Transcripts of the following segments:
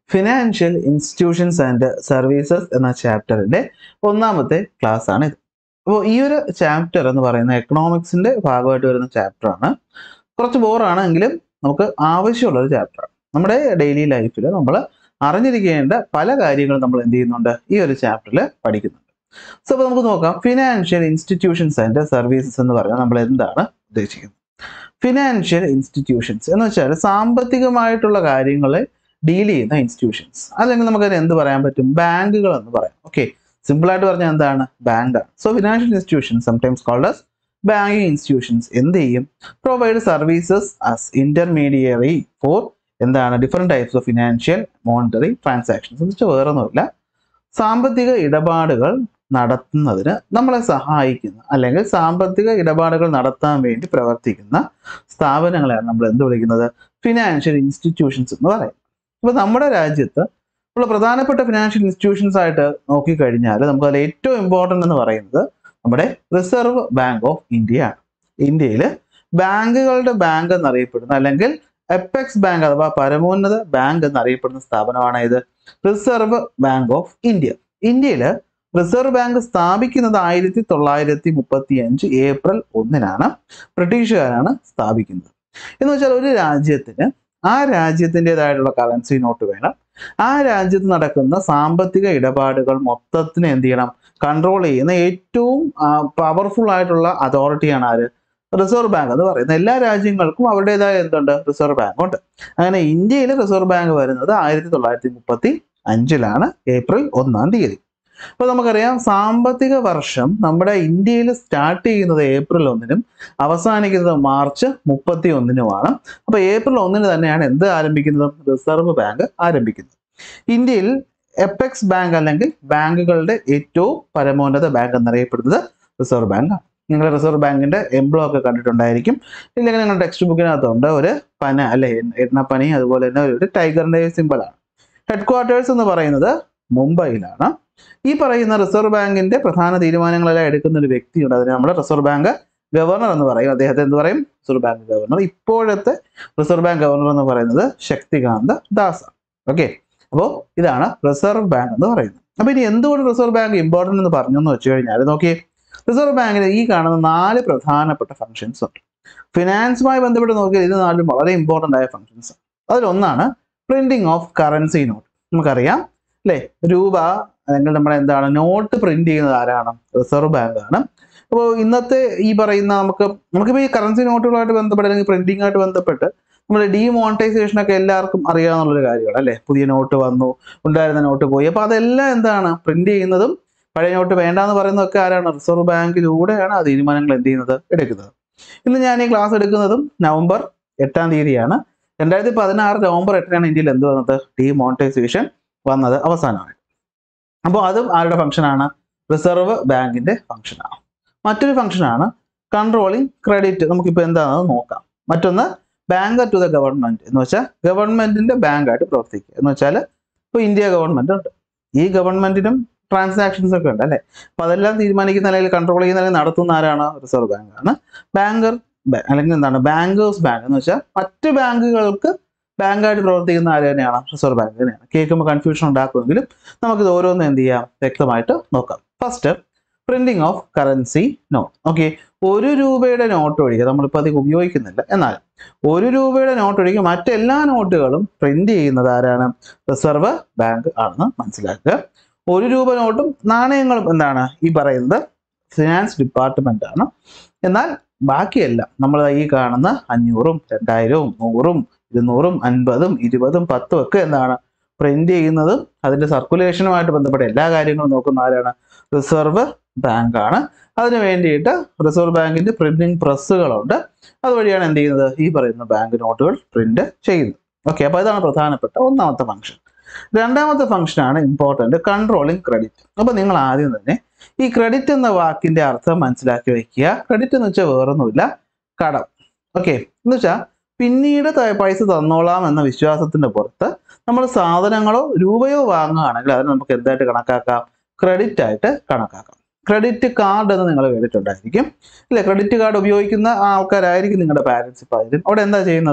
financial institutions and services എന്ന ചാപ്റ്ററിന്റെ ഒന്നാമത്തെ class ആണ് ഇത് അപ്പോൾ ഈ ഒരു ചാപ്റ്റർ എന്ന് പറയുന്ന എക്കണോമിക്സിന്റെ ഭാഗമായിട്ട് വരുന്ന ചാപ്റ്റർ ആണ് കുറച്ച് ബോറാണെങ്കിലും നമുക്ക് ആവശ്യമുള്ള ഒരു ചാപ്റ്ററാണ് നമ്മുടെ ഡെയിലി ലൈഫിൽ നമ്മൾ അറിഞ്ഞിരിക്കേണ്ട പല കാര്യങ്ങളും നമ്മൾ എന്ത് ചെയ്യുന്നുണ്ട് ഈ ഒരു ചാപ്റ്ററിൽ പഠിക്കുന്നുണ്ട് സോ അപ്പോൾ നമുക്ക് നോക്കാം ഫിനാൻഷ്യൽ ഇൻസ്റ്റിറ്റ്യൂഷൻസ് ആൻഡ് സർവീസസ് എന്ന് പറഞ്ഞാൽ നമ്മൾ എന്താണ് ഉദ്ദേശിക്കുന്നത് ഫിനാൻഷ്യൽ ഇൻസ്റ്റിറ്റ്യൂഷൻസ് എന്ന് വെച്ചാൽ സാമ്പത്തികമായിട്ടുള്ള കാര്യങ്ങളെ ഡീൽ ചെയ്യുന്ന ഇൻസ്റ്റിറ്റ്യൂഷൻസ് അല്ലെങ്കിൽ നമുക്കതിന് എന്ത് പറയാൻ പറ്റും ബാങ്കുകൾ എന്ന് പറയാം ഓക്കെ സിമ്പിൾ ആയിട്ട് പറഞ്ഞാൽ എന്താണ് ബാങ്കാണ് so financial institutions sometimes called as banking institutions എന്ത് ചെയ്യും provide services as intermediary for എന്താണ് different types of financial monetary transactions എന്ന് വെച്ചാൽ വേറൊന്നുമില്ല സാമ്പത്തിക ഇടപാടുകൾ നടത്തുന്നതിന് നമ്മളെ സഹായിക്കുന്ന അല്ലെങ്കിൽ സാമ്പത്തിക ഇടപാടുകൾ നടത്താൻ വേണ്ടി പ്രവർത്തിക്കുന്ന സ്ഥാപനങ്ങളെയാണ് നമ്മൾ എന്ത് വിളിക്കുന്നത് ഫിനാൻഷ്യൽ ഇൻസ്റ്റിറ്റ്യൂഷൻസ് എന്ന് പറയും അപ്പോൾ നമ്മുടെ രാജ്യത്ത് ഉള്ള പ്രധാനപ്പെട്ട ഫിനാൻഷ്യൽ ഇൻസ്റ്റിറ്റ്യൂഷൻസ് ആയിട്ട് നോക്കിക്കഴിഞ്ഞാൽ നമുക്ക് അതിൽ ഏറ്റവും ഇമ്പോർട്ടൻ്റ് എന്ന് പറയുന്നത് നമ്മുടെ റിസർവ് ബാങ്ക് ഓഫ് ഇന്ത്യ ആണ് ഇന്ത്യയിൽ ബാങ്കുകളുടെ ബാങ്ക് എന്നറിയപ്പെടുന്ന അല്ലെങ്കിൽ എപ്പെക്സ് ബാങ്ക് അഥവാ പരമോന്നത ബാങ്ക് എന്നറിയപ്പെടുന്ന സ്ഥാപനമാണ് ഇത് റിസർവ് ബാങ്ക് ഓഫ് ഇന്ത്യ ഇന്ത്യയിൽ റിസർവ് ബാങ്ക് സ്ഥാപിക്കുന്നത് ആയിരത്തി തൊള്ളായിരത്തി മുപ്പത്തി അഞ്ച് ഏപ്രിൽ ഒന്നിനാണ് ബ്രിട്ടീഷുകാരാണ് സ്ഥാപിക്കുന്നത് എന്ന് വെച്ചാൽ ഒരു രാജ്യത്തിന് ആ രാജ്യത്തിൻ്റെതായിട്ടുള്ള കറൻസി നോട്ട് വേണം ആ രാജ്യത്ത് നടക്കുന്ന സാമ്പത്തിക ഇടപാടുകൾ മൊത്തത്തിന് എന്ത് ചെയ്യണം കൺട്രോൾ ചെയ്യുന്ന ഏറ്റവും പവർഫുൾ ആയിട്ടുള്ള അതോറിറ്റിയാണ് ആര് റിസർവ് ബാങ്ക് എന്ന് പറയുന്നത് എല്ലാ രാജ്യങ്ങൾക്കും അവരുടേതായ എന്തുണ്ട് റിസർവ് ബാങ്ക് ഉണ്ട് അങ്ങനെ ഇന്ത്യയിൽ റിസർവ് ബാങ്ക് വരുന്നത് ആയിരത്തി തൊള്ളായിരത്തി മുപ്പത്തി അഞ്ചിലാണ് ഏപ്രിൽ ഒന്നാം തീയതി അപ്പോൾ നമുക്കറിയാം സാമ്പത്തിക വർഷം നമ്മുടെ ഇന്ത്യയിൽ സ്റ്റാർട്ട് ചെയ്യുന്നത് ഏപ്രിൽ ഒന്നിനും അവസാനിക്കുന്നത് മാർച്ച് മുപ്പത്തി ഒന്നിനുമാണ് അപ്പോൾ ഏപ്രിൽ ഒന്നിന് തന്നെയാണ് എന്ത് ആരംഭിക്കുന്നത് റിസർവ് ബാങ്ക് ആരംഭിക്കുന്നത് ഇന്ത്യയിൽ എപ്പെക്സ് ബാങ്ക് അല്ലെങ്കിൽ ബാങ്കുകളുടെ ഏറ്റവും പരമോന്നത ബാങ്ക് എന്നറിയപ്പെടുന്നത് റിസർവ് ബാങ്കാണ് നിങ്ങൾ റിസർവ് ബാങ്കിന്റെ എംബ്ലോ ഒക്കെ കണ്ടിട്ടുണ്ടായിരിക്കും ഇല്ലെങ്കിൽ നിങ്ങളുടെ ടെക്സ്റ്റ് ബുക്കിനകത്തുണ്ട് ഒരു പന അല്ലെ എണ്ണപ്പനി അതുപോലെ തന്നെ ഒരു ടൈഗറിന്റെ സിമ്പിളാണ് ഹെഡ് ക്വാർട്ടേഴ്സ് എന്ന് പറയുന്നത് മുംബൈയിലാണ് ഈ പറയുന്ന റിസർവ് ബാങ്കിന്റെ പ്രധാന തീരുമാനങ്ങളെല്ലാം എടുക്കുന്ന ഒരു വ്യക്തിയുണ്ട് അതിന് നമ്മൾ റിസർവ് ബാങ്ക് ഗവർണർ എന്ന് പറയും അദ്ദേഹത്തെ എന്ത് പറയും റിസർവ് ബാങ്ക് ഗവർണർ ഇപ്പോഴത്തെ റിസർവ് ബാങ്ക് ഗവർണർ എന്ന് പറയുന്നത് ശക്തികാന്ത ദാസ് ഓക്കെ അപ്പോൾ ഇതാണ് റിസർവ് ബാങ്ക് എന്ന് പറയുന്നത് അപ്പോൾ ഇനി എന്തുകൊണ്ട് റിസർവ് ബാങ്ക് ഇമ്പോർട്ടൻ്റ് എന്ന് പറഞ്ഞു എന്ന് വെച്ച് കഴിഞ്ഞാൽ നോക്കിയേ റിസർവ് ബാങ്കിന് ഈ കാണുന്ന നാല് പ്രധാനപ്പെട്ട ഫങ്ഷൻസ് ഉണ്ട് ഫിനാൻസുമായി ബന്ധപ്പെട്ട് നോക്കിയാൽ ഇത് നാലും വളരെ ഇമ്പോർട്ടൻ്റ് ആയ ഫങ്ഷൻസ് അതിലൊന്നാണ് പ്രിന്റിംഗ് ഓഫ് കറൻസി നോട്ട് നമുക്കറിയാം അല്ലേ രൂപ അല്ലെങ്കിൽ നമ്മുടെ എന്താണ് നോട്ട് പ്രിന്റ് ചെയ്യുന്നത് ആരാണ് റിസർവ് ബാങ്ക് ആണ് അപ്പോൾ ഇന്നത്തെ ഈ പറയുന്ന നമുക്ക് നമുക്കിപ്പോൾ ഈ കറൻസി നോട്ടുകളായിട്ട് ബന്ധപ്പെട്ട് അല്ലെങ്കിൽ പ്രിന്റിംഗ് ആയിട്ട് ബന്ധപ്പെട്ട് നമ്മൾ ഡിമോണിറ്റൈസേഷൻ ഒക്കെ എല്ലാവർക്കും അറിയാവുന്നുള്ളൊരു കാര്യമാണ് അല്ലേ പുതിയ നോട്ട് വന്നു ഉണ്ടായിരുന്ന നോട്ട് പോയി അപ്പോൾ അതെല്ലാം എന്താണ് പ്രിന്റ് ചെയ്യുന്നതും പഴയ നോട്ട് വേണ്ട എന്ന് പറയുന്നതൊക്കെ ആരാണ് റിസർവ് ബാങ്കിലൂടെയാണ് ആ തീരുമാനങ്ങൾ എന്ത് ചെയ്യുന്നത് എടുക്കുന്നത് ഇന്ന് ഞാൻ ഈ ക്ലാസ് എടുക്കുന്നതും നവംബർ എട്ടാം തീയതിയാണ് രണ്ടായിരത്തി പതിനാറ് നവംബർ എട്ടിനാണ് ഇന്ത്യയിൽ എന്ത് വന്നത് ഡിമോണിറ്റൈസേഷൻ വന്നത് അവസാനമായി അപ്പോൾ അതും ആരുടെ ഫംഗ്ഷനാണ് റിസർവ് ബാങ്കിന്റെ ഫംഗ്ഷനാണ് മറ്റൊരു ഫംഗ്ഷനാണ് കൺട്രോളിങ് ക്രെഡിറ്റ് നമുക്കിപ്പോൾ എന്താണെന്ന് നോക്കാം മറ്റൊന്ന് ബാങ്ക് ടു ദ ഗവൺമെന്റ് എന്ന് വെച്ചാൽ ഗവൺമെന്റിന്റെ ബാങ്കായിട്ട് പ്രവർത്തിക്കുക എന്ന് വെച്ചാൽ ഇപ്പോൾ ഇന്ത്യ ഗവൺമെന്റ് ഉണ്ട് ഈ ഗവൺമെന്റിനും ട്രാൻസാക്ഷൻസ് ഒക്കെ ഉണ്ട് അല്ലേ അപ്പൊ അതെല്ലാം തീരുമാനിക്കുന്ന അല്ലെങ്കിൽ കൺട്രോൾ ചെയ്യുന്ന അല്ലെങ്കിൽ നടത്തുന്ന ആരാണ് റിസർവ് ബാങ്ക് ആണ് ബാങ്കർ അല്ലെങ്കിൽ എന്താണ് ബാങ്കേഴ്സ് ബാങ്ക് എന്ന് വെച്ചാൽ മറ്റ് ബാങ്കുകൾക്ക് ബാങ്കായിട്ട് പ്രവർത്തിക്കുന്ന ആര് തന്നെയാണ് റിസർവ് ബാങ്ക് തന്നെയാണ് കേൾക്കുമ്പോൾ കൺഫ്യൂഷൻ ഉണ്ടാക്കുമെങ്കിലും നമുക്കിത് ഓരോന്നും എന്ത് ചെയ്യാം വ്യക്തമായിട്ട് നോക്കാം first printing of currency note okay ഒരു രൂപയുടെ നോട്ട് ഒഴികെ നമ്മളിപ്പോൾ അധികം ഉപയോഗിക്കുന്നില്ല എന്നാൽ ഒരു രൂപയുടെ നോട്ട് ഒഴികെ മറ്റെല്ലാ നോട്ടുകളും പ്രിന്റ് ചെയ്യുന്നത് ആരാണ് റിസർവ് ബാങ്ക് ആണെന്ന് മനസ്സിലാക്കുക ഒരു രൂപ നോട്ടും നാണയങ്ങളും എന്താണ് ഈ പറയുന്നത് ഫിനാൻസ് ഡിപ്പാർട്ട്മെന്റ് ആണ് എന്നാൽ ബാക്കിയെല്ലാം നമ്മൾ ഈ കാണുന്ന അഞ്ഞൂറും രണ്ടായിരവും നൂറും ഇരുന്നൂറും അൻപതും ഇരുപതും പത്തും ഒക്കെ എന്താണ് പ്രിന്റ് ചെയ്യുന്നതും അതിന്റെ സർക്കുലേഷനുമായിട്ട് ബന്ധപ്പെട്ട എല്ലാ കാര്യങ്ങളും നോക്കുന്ന ആരാണ് റിസർവ് ബാങ്ക് ആണ് അതിന് വേണ്ടിയിട്ട് റിസർവ് ബാങ്കിന്റെ പ്രിന്റിംഗ് പ്രസ്സുകളുണ്ട് അതുവഴിയാണ് എന്ത് ചെയ്യുന്നത് ഈ പറയുന്ന ബാങ്ക് നോട്ടുകൾ പ്രിന്റ് ചെയ്യുന്നത് ഓക്കെ അപ്പോൾ ഇതാണ് പ്രധാനപ്പെട്ട ഒന്നാമത്തെ ഫംഗ്ഷൻ രണ്ടാമത്തെ ഫംഗ്ഷനാണ് ഇമ്പോർട്ടൻ്റ് കൺട്രോളിങ് ക്രെഡിറ്റ് അപ്പോൾ നിങ്ങൾ ആദ്യം തന്നെ ഈ ക്രെഡിറ്റ് എന്ന വാക്കിന്റെ അർത്ഥം മനസ്സിലാക്കി വെക്കുക ക്രെഡിറ്റ് എന്ന് വെച്ചാൽ വേറൊന്നുമില്ല കടം ഓക്കെ എന്ന് വെച്ചാൽ പിന്നീട് ത- പൈസ തന്നോളാം എന്ന വിശ്വാസത്തിന്റെ പുറത്ത് നമ്മൾ സാധനങ്ങളോ രൂപയോ വാങ്ങുകയാണെങ്കിൽ അതിന് നമുക്ക് എന്തായിട്ട് കണക്കാക്കാം ക്രെഡിറ്റ് ആയിട്ട് കണക്കാക്കാം ക്രെഡിറ്റ് കാർഡ് എന്ന് നിങ്ങൾ കേട്ടിട്ടുണ്ടായിരിക്കും ഇല്ലേ ക്രെഡിറ്റ് കാർഡ് ഉപയോഗിക്കുന്ന ആൾക്കാരായിരിക്കും നിങ്ങളുടെ പാരൻസ് ഇപ്പം ആയിരിക്കും അവിടെ എന്താ ചെയ്യുന്നത്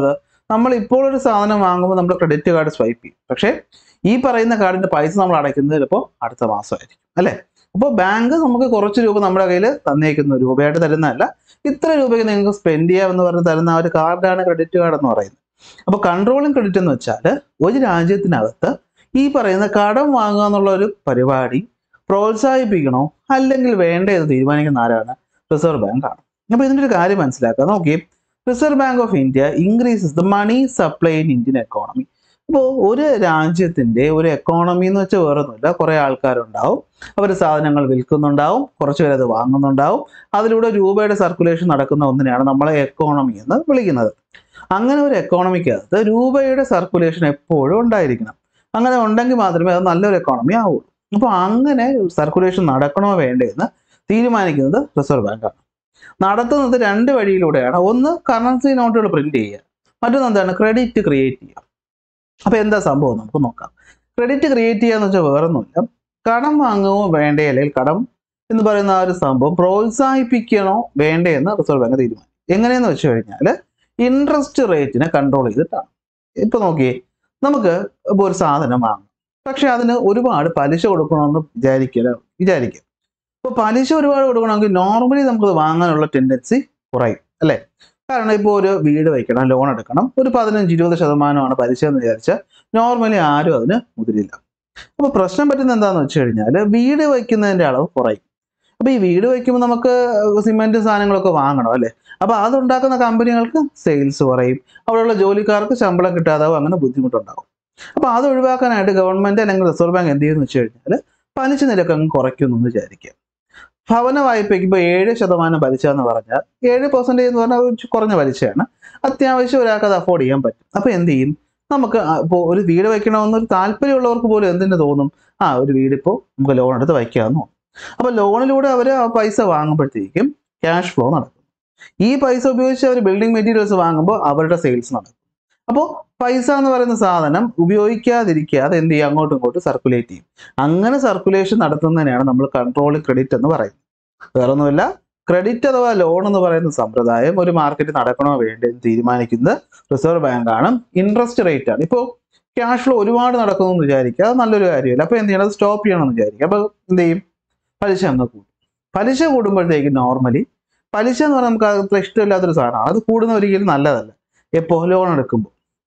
നമ്മൾ ഇപ്പോൾ ഒരു സാധനം വാങ്ങുമ്പോൾ നമ്മൾ ക്രെഡിറ്റ് കാർഡ് സ്വൈപ്പ് ചെയ്യും പക്ഷേ ഈ പറയുന്ന കാർഡിന്റെ പൈസ നമ്മൾ അടയ്ക്കുന്നത് ചിലപ്പോൾ അടുത്ത മാസമായിരിക്കും അല്ലേ അപ്പോൾ ബാങ്ക് നമുക്ക് കുറച്ച് രൂപ നമ്മുടെ കയ്യിൽ തന്നേക്കുന്നു രൂപയായിട്ട് തരുന്നതല്ല ഇത്ര രൂപയ്ക്ക് നിങ്ങൾക്ക് സ്പെൻഡ് ചെയ്യാമെന്ന് പറഞ്ഞ് തരുന്ന ആ ഒരു കാർഡാണ് ക്രെഡിറ്റ് കാർഡ് എന്ന് പറയുന്നത് അപ്പോൾ കൺട്രോളിങ് ക്രെഡിറ്റ് എന്ന് വെച്ചാൽ ഒരു രാജ്യത്തിനകത്ത് ഈ പറയുന്ന കടം വാങ്ങുക എന്നുള്ള ഒരു പരിപാടി പ്രോത്സാഹിപ്പിക്കണോ അല്ലെങ്കിൽ വേണ്ട എന്ന് തീരുമാനിക്കുന്ന ആരാണ് റിസർവ് ബാങ്ക് ആണ് അപ്പോൾ ഇതിൻ്റെ ഒരു കാര്യം മനസ്സിലാക്കുക നോക്കി reserve bank of India increases the money supply in Indian economy അപ്പോൾ ഒരു രാജ്യത്തിൻ്റെ ഒരു എക്കോണമി എന്ന് വെച്ചാൽ വേറെ ഒന്നുമില്ല കുറേ ആൾക്കാരുണ്ടാവും അവർ സാധനങ്ങൾ വിൽക്കുന്നുണ്ടാവും കുറച്ച് പേര് അത് വാങ്ങുന്നുണ്ടാവും അതിലൂടെ രൂപയുടെ സർക്കുലേഷൻ നടക്കുന്ന ഒന്നിനെയാണ് നമ്മളെ എക്കോണമി എന്ന് വിളിക്കുന്നത് അങ്ങനെ ഒരു എക്കോണമിക്കകത്ത് രൂപയുടെ സർക്കുലേഷൻ എപ്പോഴും ഉണ്ടായിരിക്കണം അങ്ങനെ ഉണ്ടെങ്കിൽ മാത്രമേ അത് നല്ലൊരു എക്കോണമി ആവുള്ളൂ അപ്പോൾ അങ്ങനെ സർക്കുലേഷൻ നടക്കണോ വേണ്ടേ എന്ന് തീരുമാനിക്കുന്നത് റിസർവ് ബാങ്കാണ് നടത്തുന്നത് രണ്ട് വഴിയിലൂടെയാണ് ഒന്ന് കറൻസി നോട്ടുകൾ പ്രിന്റ് ചെയ്യുക മറ്റൊന്ന് എന്താണ് ക്രെഡിറ്റ് ക്രിയേറ്റ് ചെയ്യുക അപ്പോൾ എന്താ സംഭവം നമുക്ക് നോക്കാം ക്രെഡിറ്റ് ക്രിയേറ്റ് ചെയ്യുക എന്ന് വെച്ചാൽ വേറൊന്നുമില്ല കടം വാങ്ങുമോ വേണ്ടേ അല്ലെങ്കിൽ കടം എന്ന് പറയുന്ന ആ ഒരു സംഭവം പ്രോത്സാഹിപ്പിക്കണോ വേണ്ടേ എന്ന് റിസർവ് ബാങ്ക് തീരുമാനിക്കും എങ്ങനെയെന്ന് വെച്ച് കഴിഞ്ഞാൽ ഇൻട്രസ്റ്റ് റേറ്റിനെ കൺട്രോൾ ചെയ്തിട്ടാണ് ഇപ്പൊ നോക്കിയേ നമുക്ക് ഇപ്പോൾ ഒരു സാധനം വാങ്ങാം പക്ഷെ അതിന് ഒരുപാട് പലിശ കൊടുക്കണമെന്ന് വിചാരിക്കുക വിചാരിക്കുക ഇപ്പോൾ പലിശ ഒരുപാട് കൊടുക്കണമെങ്കിൽ നോർമലി നമുക്കത് വാങ്ങാനുള്ള ടെൻഡൻസി കുറയും അല്ലേ കാരണം ഇപ്പോൾ ഒരു വീട് വയ്ക്കണം ലോൺ എടുക്കണം ഒരു പതിനഞ്ച് ഇരുപത് ശതമാനമാണ് പലിശ എന്ന് വിചാരിച്ചാൽ നോർമലി ആരും അതിന് മുതിരില്ല അപ്പോൾ പ്രശ്നം പറ്റുന്ന എന്താണെന്ന് വെച്ച് കഴിഞ്ഞാൽ വീട് വയ്ക്കുന്നതിൻ്റെ അളവ് കുറയും അപ്പോൾ ഈ വീട് വയ്ക്കുമ്പോൾ നമുക്ക് സിമെൻറ്റ് സാധനങ്ങളൊക്കെ വാങ്ങണം അല്ലേ അപ്പോൾ അതുണ്ടാക്കുന്ന കമ്പനികൾക്ക് സെയിൽസ് കുറയും അവിടെയുള്ള ജോലിക്കാർക്ക് ശമ്പളം കിട്ടാതാവും അങ്ങനെ ബുദ്ധിമുട്ടുണ്ടാവും അപ്പോൾ അത് ഒഴിവാക്കാനായിട്ട് ഗവൺമെൻറ് അല്ലെങ്കിൽ റിസർവ് ബാങ്ക് എന്ത് ചെയ്യുമെന്ന് വെച്ച് കഴിഞ്ഞാൽ പലിശ നിരക്ക് അങ്ങ് കുറയ്ക്കുന്നു എന്ന് വിചാരിക്കുക ഭവന വായ്പയ്ക്ക് ഇപ്പോൾ ഏഴ് ശതമാനം പലിശ എന്ന് പറഞ്ഞാൽ ഏഴ് പെർസെൻറ്റേജ് എന്ന് പറഞ്ഞാൽ ഒരു കുറഞ്ഞ പലിശയാണ് അത്യാവശ്യം ഒരാൾക്ക് അത് അഫോർഡ് ചെയ്യാൻ പറ്റും അപ്പോൾ എന്ത് ചെയ്യും നമുക്ക് ഇപ്പോൾ ഒരു വീട് വയ്ക്കണമെന്നൊരു താല്പര്യമുള്ളവർക്ക് പോലും എന്തിനു തോന്നും ആ ഒരു വീട് ഇപ്പോൾ നമുക്ക് ലോൺ എടുത്ത് വയ്ക്കാമെന്ന് തോന്നും അപ്പോൾ ലോണിലൂടെ അവർ ആ പൈസ വാങ്ങുമ്പോഴത്തേക്കും ക്യാഷ് ഫ്ലോ നടക്കും ഈ പൈസ ഉപയോഗിച്ച് അവർ ബിൽഡിംഗ് മെറ്റീരിയൽസ് വാങ്ങുമ്പോൾ അവരുടെ സെയിൽസ് നടക്കും അപ്പോൾ പൈസ എന്ന് പറയുന്ന സാധനം ഉപയോഗിക്കാതിരിക്കാതെ എന്ത് ചെയ്യും അങ്ങോട്ടും ഇങ്ങോട്ടും സർക്കുലേറ്റ് ചെയ്യും അങ്ങനെ സർക്കുലേഷൻ നടത്തുന്നതിനെയാണ് നമ്മൾ കൺട്രോളിങ് ക്രെഡിറ്റ് എന്ന് പറയുന്നത് വേറൊന്നുമില്ല ക്രെഡിറ്റ് അഥവാ ലോൺ എന്ന് പറയുന്ന സമ്പ്രദായം ഒരു മാർക്കറ്റ് നടക്കണോ വേണ്ടേ എന്ന് തീരുമാനിക്കുന്നത് റിസർവ് ബാങ്കാണ് ഇൻട്രസ്റ്റ് റേറ്റ് ആണ് ഇപ്പോൾ ക്യാഷ് ഫ്ലോ ഒരുപാട് നടക്കുന്നു എന്ന് വിചാരിക്കുക അത് നല്ലൊരു കാര്യമല്ല അപ്പോൾ എന്ത് ചെയ്യണം അത് സ്റ്റോപ്പ് ചെയ്യണം എന്ന് വിചാരിക്കുക അപ്പോൾ എന്ത് ചെയ്യും പലിശ അങ്ങ് കൂടും പലിശ കൂടുമ്പോഴത്തേക്ക് നോർമലി പലിശ എന്ന് പറഞ്ഞാൽ നമുക്ക് അത്ര ഇഷ്ടമില്ലാത്തൊരു സാധനമാണ് അത് കൂടുന്ന ഒരിക്കലും നല്ലതല്ല എപ്പോൾ ലോൺ എടുക്കുമ്പോൾ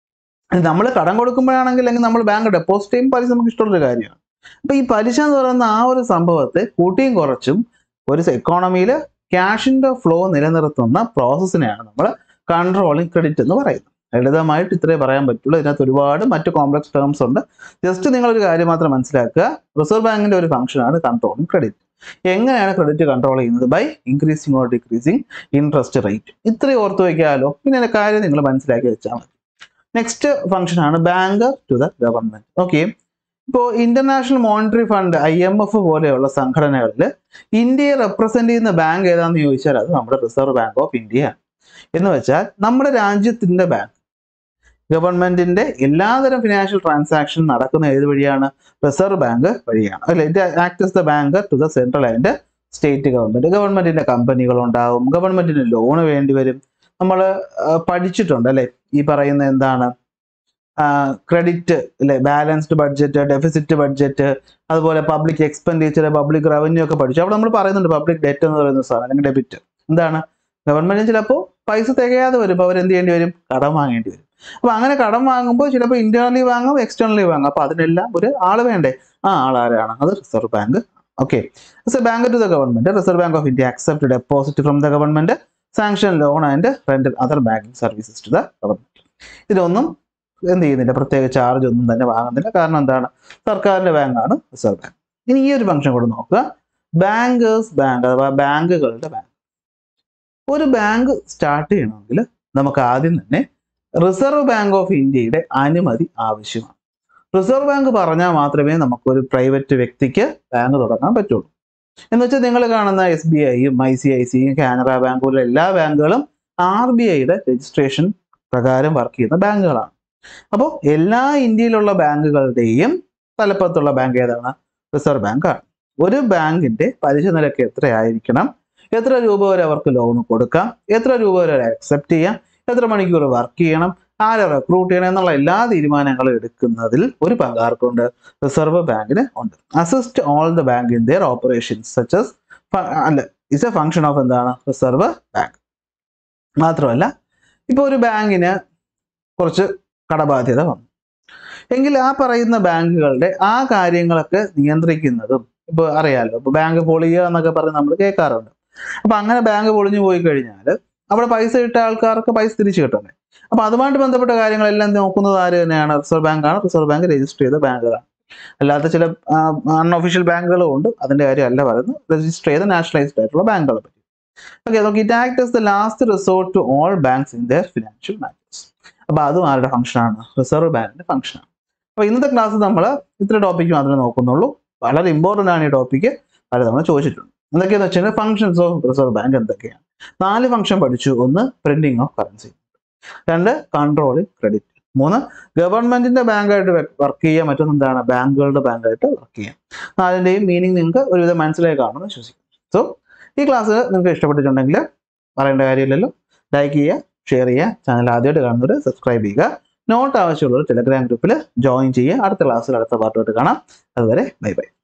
നമ്മൾ കടം കൊടുക്കുമ്പോഴാണെങ്കിൽ അല്ലെങ്കിൽ നമ്മൾ ബാങ്ക് ഡെപ്പോസിറ്റ് ചെയ്യും പലിശ നമുക്ക് ഇഷ്ടമുള്ളൊരു കാര്യമാണ് അപ്പോൾ ഈ പലിശ എന്ന് പറയുന്ന ആ ഒരു സംഭവത്തെ കൂട്ടിയും കുറച്ചും ഒരു എക്കോണമിയിൽ ക്യാഷിൻ്റെ ഫ്ലോ നിലനിർത്തുന്ന പ്രോസസ്സിനെയാണ് നമ്മൾ കൺട്രോളിങ് ക്രെഡിറ്റ് എന്ന് പറയുന്നത് ലളിതമായിട്ട് ഇത്രേ പറയാൻ പറ്റുള്ളൂ ഇതിനകത്ത് ഒരുപാട് മറ്റ് കോംപ്ലക്സ് ടേംസ് ഉണ്ട് ജസ്റ്റ് നിങ്ങളൊരു കാര്യം മാത്രം മനസ്സിലാക്കുക റിസർവ് ബാങ്കിന്റെ ഒരു ഫംഗ്ഷനാണ് കൺട്രോളിങ് ക്രെഡിറ്റ് എങ്ങനെയാണ് ക്രെഡിറ്റ് കൺട്രോൾ ചെയ്യുന്നത് by increasing or decreasing interest rate ഇത്രയും ഓർത്ത് വയ്ക്കാമല്ലോ പിന്നെ അതിന്റെ കാര്യം നിങ്ങൾ മനസ്സിലാക്കി വെച്ചാൽ മതി നെക്സ്റ്റ് ഫംഗ്ഷൻ ആണ് banker to the government okay ഇപ്പോൾ international monetary fund I M F പോലെയുള്ള സംഘടനകളിൽ ഇന്ത്യയെ റെപ്രസെന്റ് ചെയ്യുന്ന ബാങ്ക് ഏതാണെന്ന് ചോദിച്ചാൽ അത് നമ്മുടെ റിസർവ് ബാങ്ക് ഓഫ് ഇന്ത്യയാണ് എന്ന് വെച്ചാൽ നമ്മുടെ രാജ്യത്തിന്റെ ബാങ്ക് ഗവൺമെന്റിന്റെ എല്ലാതരം ഫിനാൻഷ്യൽ ട്രാൻസാക്ഷൻ നടക്കുന്ന ഏത് വഴിയാണ് റിസർവ് ബാങ്ക് വഴിയാണ് അല്ലെ ഇത് act the bank to the central and state government ഗവൺമെന്റിന്റെ കമ്പനികൾ ഉണ്ടാവും ഗവൺമെന്റിന് ലോൺ വേണ്ടി വരും നമ്മൾ പഠിച്ചിട്ടുണ്ട് അല്ലെ ഈ പറയുന്ന എന്താണ് ക്രെഡിറ്റ് അല്ലെ ബാലൻസ്ഡ് ബഡ്ജറ്റ് ഡെഫിസിറ്റ് ബഡ്ജറ്റ് അതുപോലെ പബ്ലിക് എക്സ്പെൻഡിച്ചർ പബ്ലിക് റവന്യൂ ഒക്കെ പഠിച്ചു അവിടെ നമ്മൾ പറയുന്നുണ്ട് പബ്ലിക് ഡെറ്റ് എന്ന് പറയുന്ന സാധനം അല്ലെങ്കിൽ ഡെബിറ്റ് എന്താണ് ഗവൺമെന്റിന് ചിലപ്പോൾ പൈസ തികയാതെ വരുമ്പോൾ അവർ എന്ത് ചെയ്യേണ്ടി വരും കടം വാങ്ങേണ്ടി വരും അപ്പൊ അങ്ങനെ കടം വാങ്ങുമ്പോൾ ചിലപ്പോൾ ഇന്റേണലി വാങ്ങാം എക്സ്റ്റേണലി വാങ്ങാം അപ്പൊ അതിനെല്ലാം ഒരു ആള് വേണ്ടേ ആ ആൾ ആരാണ് അത് reserve bank okay bank to the government reserve bank of India accept deposit from the government sanction loan and rent other banking services to the government ഇതിലൊന്നും എന്ത് ചെയ്യുന്നില്ല പ്രത്യേക ചാർജ് ഒന്നും തന്നെ വാങ്ങുന്നില്ല കാരണം എന്താണ് സർക്കാരിന്റെ ബാങ്കാണ് റിസർവ് ബാങ്ക് ഇനി ഈ ഒരു ഫംഗ്ഷൻ കൂടെ നോക്കുക ബാങ്കേഴ്സ് ബാങ്ക് അഥവാ ബാങ്കുകളുടെ ബാങ്ക് ഒരു ബാങ്ക് സ്റ്റാർട്ട് ചെയ്യണമെങ്കിൽ നമുക്ക് ആദ്യം തന്നെ റിസർവ് ബാങ്ക് ഓഫ് ഇന്ത്യയുടെ അനുമതി ആവശ്യമാണ് റിസർവ് ബാങ്ക് പറഞ്ഞാൽ മാത്രമേ നമുക്കൊരു പ്രൈവറ്റ് വ്യക്തിക്ക് ബാങ്ക് തുടങ്ങാൻ പറ്റുള്ളൂ എന്ന് വെച്ചാൽ നിങ്ങൾ കാണുന്ന എസ് ബി ഐയും ഐ സി ഐ സിയും കാനറ ബാങ്ക് പോലുള്ള എല്ലാ ബാങ്കുകളും ആർ ബി ഐയുടെ രജിസ്ട്രേഷൻ പ്രകാരം വർക്ക് ചെയ്യുന്ന ബാങ്കുകളാണ് അപ്പോൾ എല്ലാ ഇന്ത്യയിലുള്ള ബാങ്കുകളുടെയും തലപ്പത്തുള്ള ബാങ്ക് ഏതാണ് റിസർവ് ബാങ്ക് ആണ് ഒരു ബാങ്കിന്റെ പലിശ നിരക്ക് എത്രയായിരിക്കണം എത്ര രൂപ വരെ അവർക്ക് ലോൺ കൊടുക്കാം എത്ര രൂപ വരെ അക്സെപ്റ്റ് ചെയ്യാം എത്ര മണിക്കൂർ വർക്ക് ചെയ്യണം ആരെ റിക്രൂട്ട് ചെയ്യണം എന്നുള്ള എല്ലാ തീരുമാനങ്ങളും എടുക്കുന്നതിൽ ഒരു പങ്ക് ആർക്കുണ്ട് റിസർവ് ബാങ്കിന് ഉണ്ട് assist all the bank in their operations such as അല്ല ഇറ്റ്സ് എ ഫംഗ്ഷൻ ഓഫ് എന്താണ് റിസർവ് ബാങ്ക് മാത്രമല്ല ഇപ്പോൾ ഒരു ബാങ്കിന് കുറച്ച് കടബാധ്യത വന്നു എങ്കിൽ ആ പറയുന്ന ബാങ്കുകളുടെ ആ കാര്യങ്ങളൊക്കെ നിയന്ത്രിക്കുന്നതും ഇപ്പോൾ അറിയാമല്ലോ ഇപ്പോൾ ബാങ്ക് പൊളിയുക എന്നൊക്കെ പറഞ്ഞ് നമ്മൾ കേൾക്കാറുണ്ട് അപ്പോൾ അങ്ങനെ ബാങ്ക് പൊളിഞ്ഞു പോയി കഴിഞ്ഞാൽ അവിടെ പൈസ ഇട്ട ആൾക്കാർക്ക് പൈസ തിരിച്ചു കിട്ടണ്ടേ അപ്പോൾ അതുമായിട്ട് ബന്ധപ്പെട്ട കാര്യങ്ങളെല്ലാം നോക്കുന്നത് ആര് തന്നെയാണ് റിസർവ് ബാങ്കാണ് റിസർവ് ബാങ്ക് രജിസ്റ്റർ ചെയ്ത ബാങ്കുകളാണ് അല്ലാത്ത ചില അൺഒഫീഷ്യൽ ബാങ്കുകളും ഉണ്ട് അതിന്റെ കാര്യമല്ല പറയുന്നത് രജിസ്റ്റർ ചെയ്ത നാഷണലൈസ്ഡ് ആയിട്ടുള്ള ബാങ്കുകളെ പറ്റി ഓക്കെ നോക്കി it act as the last resort to all banks in their financial matters അപ്പോൾ അതും ആരുടെ ഫംഗ്ഷനാണ് റിസർവ് ബാങ്കിന്റെ ഫംഗ്ഷനാണ് അപ്പോൾ ഇന്നത്തെ ക്ലാസ് നമ്മൾ ഇത്ര ടോപ്പിക്ക് മാത്രമേ നോക്കുന്നുള്ളൂ വളരെ ഇമ്പോർട്ടൻ്റ് ആണ് ഈ ടോപ്പിക്ക് അത് നമ്മൾ ചോദിച്ചിട്ടുണ്ട് എന്തൊക്കെയാണെന്ന് വെച്ചാൽ ഫംഗ്ഷൻസ് ഓഫ് റിസർവ് ബാങ്ക് എന്തൊക്കെയാണ് നാല് ഫംഗ്ഷൻ പഠിച്ചു ഒന്ന് പ്രിന്റിംഗ് ഓഫ് കറൻസി രണ്ട് കൺട്രോളിംഗ് ക്രെഡിറ്റ് മൂന്ന് ഗവൺമെന്റിന്റെ ബാങ്കായിട്ട് വർക്ക് ചെയ്യുക മറ്റൊന്ന് എന്താണ് ബാങ്കുകളുടെ ബാങ്കായിട്ട് വർക്ക് ചെയ്യാം നാലിന്റെയും മീനിങ് നിങ്ങൾക്ക് ഒരുവിധം മനസ്സിലായി കാണുമെന്ന് വിശ്വസിക്കുന്നു സോ ഈ ക്ലാസ് നിങ്ങൾക്ക് ഇഷ്ടപ്പെട്ടിട്ടുണ്ടെങ്കിൽ പറയേണ്ട കാര്യമില്ലല്ലോ ലൈക്ക് ചെയ്യുക ഷെയർ ചെയ്യുക ചാനൽ ആദ്യമായിട്ട് കാണുന്നവർ സബ്സ്ക്രൈബ് ചെയ്യുക നോട്ട് ആവശ്യമുള്ളവർ ടെലഗ്രാം ഗ്രൂപ്പിൽ ജോയിൻ ചെയ്യുക അടുത്ത ക്ലാസ്സിൽ അടുത്ത പാർട്ടുമായിട്ട് കാണാം അതുവരെ ബൈ ബൈ